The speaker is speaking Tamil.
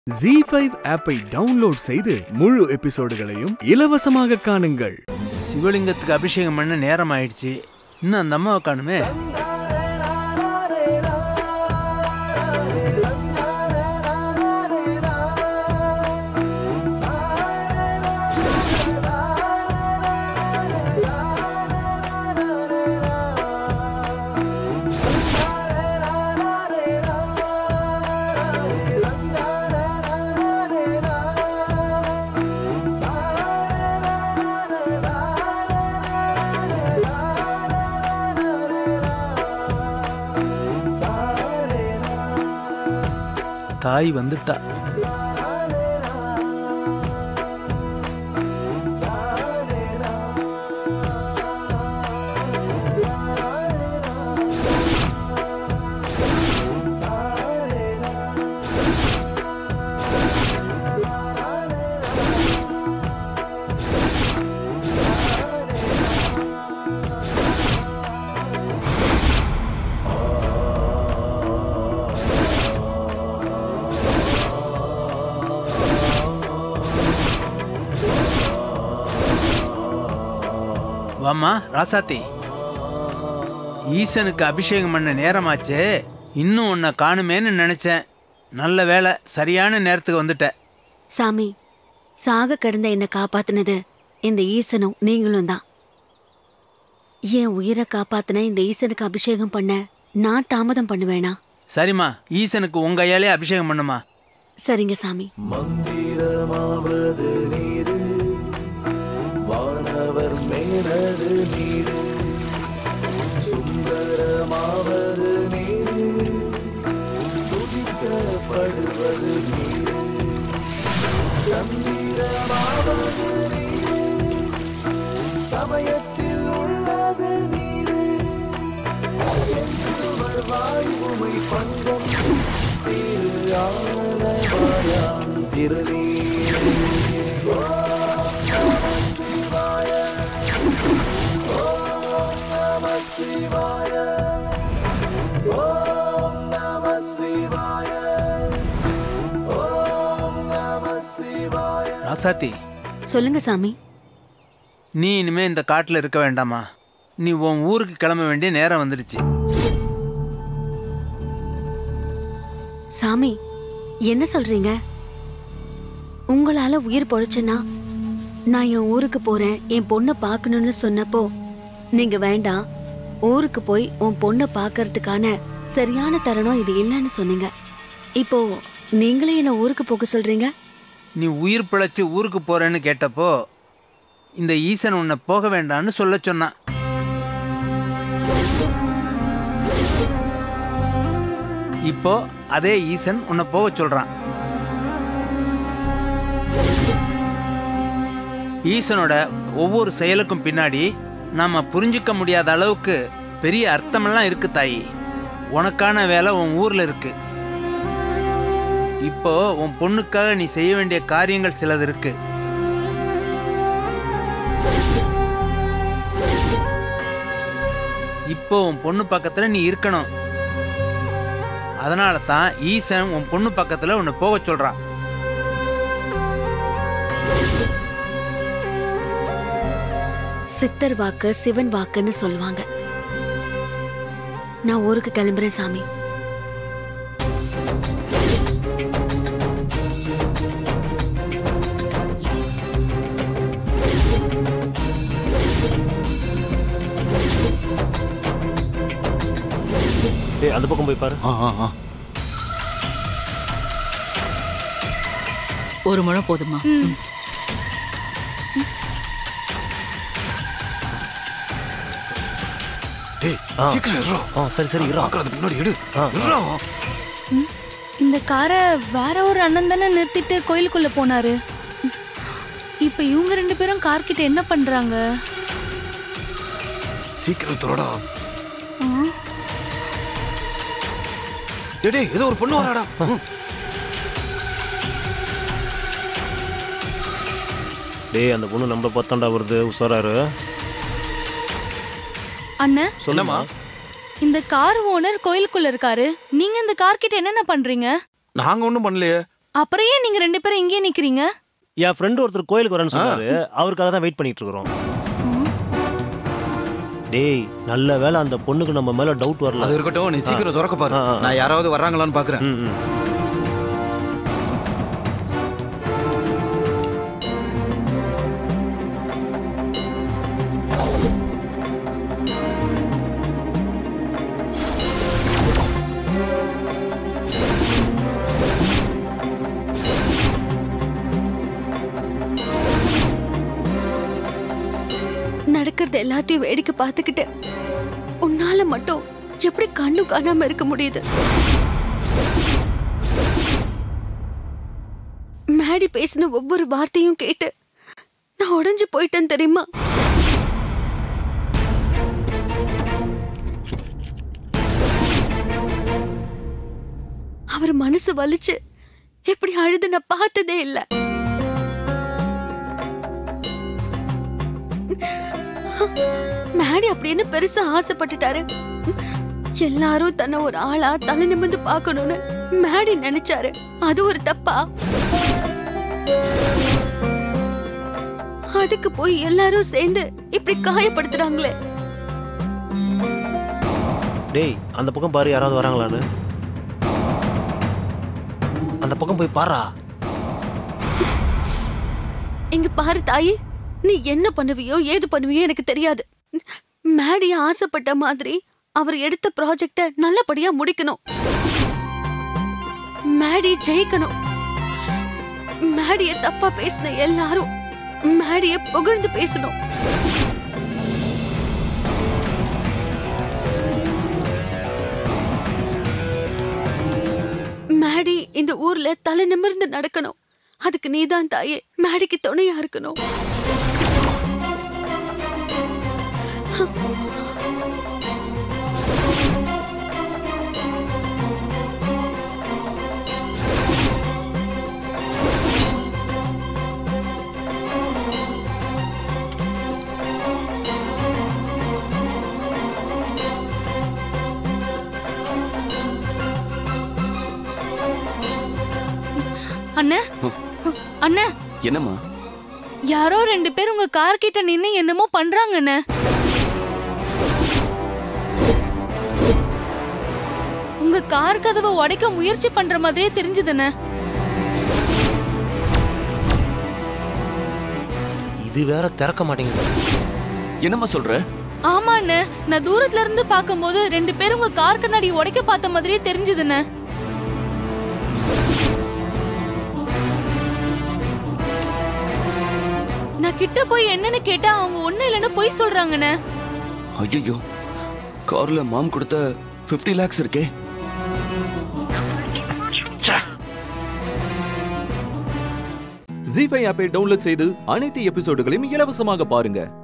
ஜி ஃபைவ் ஆப்பை டவுன்லோட் செய்து முழு எபிசோடுகளையும் இலவசமாக காணுங்கள் சிவலிங்கத்துக்கு அபிஷேகம் பண்ண நேரம் ஆயிடுச்சு இன்னும் அந்த அம்மாவை காணுமே தாய் வந்துட்டா வாம்மா ராசாத்தி ஈசனுக்கு அபிஷேகம் பண்ண நேரமாச்சே இன்னும் உன்னை காணுமேன்னு நினைச்சேன் நல்ல வேலை சரியான நேரத்துக்கு வந்துட்ட சாமி சாக கிடந்த என்னை காப்பாத்துனது இந்த ஈசனும் நீங்களும் தான் என் உயிரை காப்பாத்துன இந்த ஈசனுக்கு அபிஷேகம் பண்ண நான் தாமதம் பண்ணுவேனா சரிம்மா ஈசனுக்கு உங்க கையாலே அபிஷேகம் பண்ணுமா சரிங்க சாமி மந்திரமாவது நீரு வானவர் மேலது நீரு சுந்தரமாவது நீரு துதிக்கப்படுவது நீரு கம்பீரமாவது நீரு சமயத்தில் உள்ளது நீரு சென்றுவர் வாழ்வுமை பங்கம் திரு ஆலவாயாம் திருநீர் சிவாய ஓம் நம சிவாய ஓம் நம சிவாய ஓம் நம சிவாய ராசாத்தி சொல்லுங்க சாமி நீ இனிமே இந்த காட்டில் இருக்க வேண்டாமா நீ உன் ஊருக்கு கிளம்ப வேண்டிய நேரம் வந்துடுச்சு சாமி என்ன சொல்றீங்க உங்களால உயிர் பொழைச்சனா நான் என் ஊருக்கு போறேன் என் பொண்ணை பார்க்கணும்னு சொன்னப்போ நீங்க வேண்டாம் ஊருக்கு போய் உன் பொண்ணை பார்க்கறதுக்கான சரியான தருணம் இது இல்லைன்னு சொன்னீங்க இப்போ நீங்களே என்ன ஊருக்கு போக சொல்றீங்க நீ உயிர் பிழைச்சு ஊருக்கு போறேன்னு கேட்டப்போ இந்த ஈசன் உன்னை போக வேண்டாம்னு சொல்ல சொன்னான் இப்போ அதே ஈசன் உன்னை போக சொல்றான் ஈசனோட ஒவ்வொரு செயலுக்கும் பின்னாடி நாம புரிஞ்சுக்க முடியாத அளவுக்கு பெரிய அர்த்தமெல்லாம் இருக்கு தாயி உனக்கான வேலை உன் ஊர்ல இருக்கு இப்போ உன் பொண்ணுக்காக நீ செய்ய வேண்டிய காரியங்கள் சிலது இருக்கு இப்போ உன் பொண்ணு பக்கத்துல நீ இருக்கணும் அதனால தான் ஈசன் உன் பொண்ணு பக்கத்துல உன்னை போக சொல்றான் சித்தர் வாக்கு சிவன் வாக்குன்னு சொல்லுவாங்க நான் ஊருக்கு கிளம்புறேன் சாமி ஏய் அந்த பக்கம் போய் பாரு ஒரு முழம் போதுமா டேய் ஆ. சீக்கிரம் இருடா. ஆ சரி சரி இரா பார்க்கறது பின்னாடி எடு ஆ, ஆ. இருடா. இந்த காரை வேற ஒரு அண்ணன் தானே நிறுத்திட்டு கோயிலுக்குள்ள போனாரு இப்ப இவங்க ரெண்டு பேரும் கார் கிட்ட என்ன பண்றாங்க சீக்கிரம் துறடா ஆ? டேய் டேய், ஏதோ ஒரு பொண்ணு வராடா ம். டேய் அந்த பொண்ணு நம்மள பார்த்தாண்டா வருது உசாராரு அண்ணன் சொல்லுமா இந்த கார் ஓனர் கோயிலுக்குள்ள இருக்காரு நீங்க இந்த கார் கிட்ட என்னென்ன பண்றீங்க நாங்க ஒண்ணும் பண்ணலையே அப்புறம் ஏன் நீங்க ரெண்டு பேரும் இங்கேயே நிக்கிறீங்க என் ஃப்ரெண்டு ஒருத்தர் கோயிலுக்கு வரேன்னு சொன்னாரு அவருக்காக தான் வெயிட் பண்ணிட்டு இருக்கிறோம் டேய் நல்ல வேளை அந்த பொண்ணுக்கு நம்ம மேல டவுட் வரல அது இருக்கட்டும் நீ சீக்கிரம் திறக்க பாரு ஆ, ஆ. நான் யாராவது வர்றாங்களான்னு பாக்குறேன் ம், ம். நடக்கிறது எல்லாத்தையும் வேடிக்கை பார்த்துக்கிட்டு உன்னால மட்டும் எப்படி கண்ணு காணாம இருக்க முடியுது மேடி பேசின ஒவ்வொரு வார்த்தையும் கேட்டு நான் உடைஞ்சு போயிட்டேன் தெரியுமா அவர் மனசு வலிச்சு இப்படி அழுது நான் பார்த்ததே இல்லை மேடி அப்படின்னு பெருசா ஆசைப்பட்டுட்டாரு எல்லாரும் தன்னை ஒரு ஆளா தலை நிமிர்ந்து பார்க்கணும்னு மேடி நினைச்சாரு அது ஒரு தப்பா அதுக்கு போய் எல்லாரும் சேர்ந்து இப்படி காயப்படுத்துறாங்களே டேய் அந்த பக்கம் பாரு யாராவது வராங்களான்னு அந்த பக்கம் போய் பாரா இங்க பாரு தாயி நீ என்ன பண்ணுவியோ ஏது பண்ணுவியோ எனக்கு தெரியாது மேடி ஆசைப்பட்ட மாதிரி அவர் எடுத்த ப்ராஜெக்ட நல்லபடியா முடிக்கணும் மேடி ஜெயிக்கணும் மேடிய தப்பா பேசின எல்லாரும் மேடிய புகழ்ந்து பேசணும் மேடி இந்த ஊர்ல தலை நிமிர்ந்து நடக்கணும் அதுக்கு நீதான் தாயே மேடிக்கு துணையா இருக்கணும் அண்ணே அண்ணே என்னம்மா யாரோ ரெண்டு பேர் உங்க கார் கிட்ட நின்னு என்னமோ பண்றாங்கண்ணே உங்க கார் கதவை உடைக்க முயற்சி பண்ற மாதிரியே தெரிஞ்சதுண்ணே இது வேற திறக்க மாட்டேங்குது என்னம்மா சொல்ற ஆமா அண்ணே நான் தூரத்துல இருந்து பார்க்கும்போது ரெண்டு பேரும் உங்க கார் கண்ணாடி உடைக்க பார்த்த மாதிரியே தெரிஞ்சதுண்ணே நான் கிட்ட போய் என்னன்னு கேட்டா அவங்க ஒண்ணு இல்லைன்னு பொய் சொல்றாங்கண்ணே ஐயோ கார்ல மாம் கொடுத்த 50 லேக்ஸ் இருக்கே ஜி ஃபைவ் ஆப்பை டவுன்லோட் செய்து அனைத்து எபிசோடுகளையும் இலவசமாக பாருங்க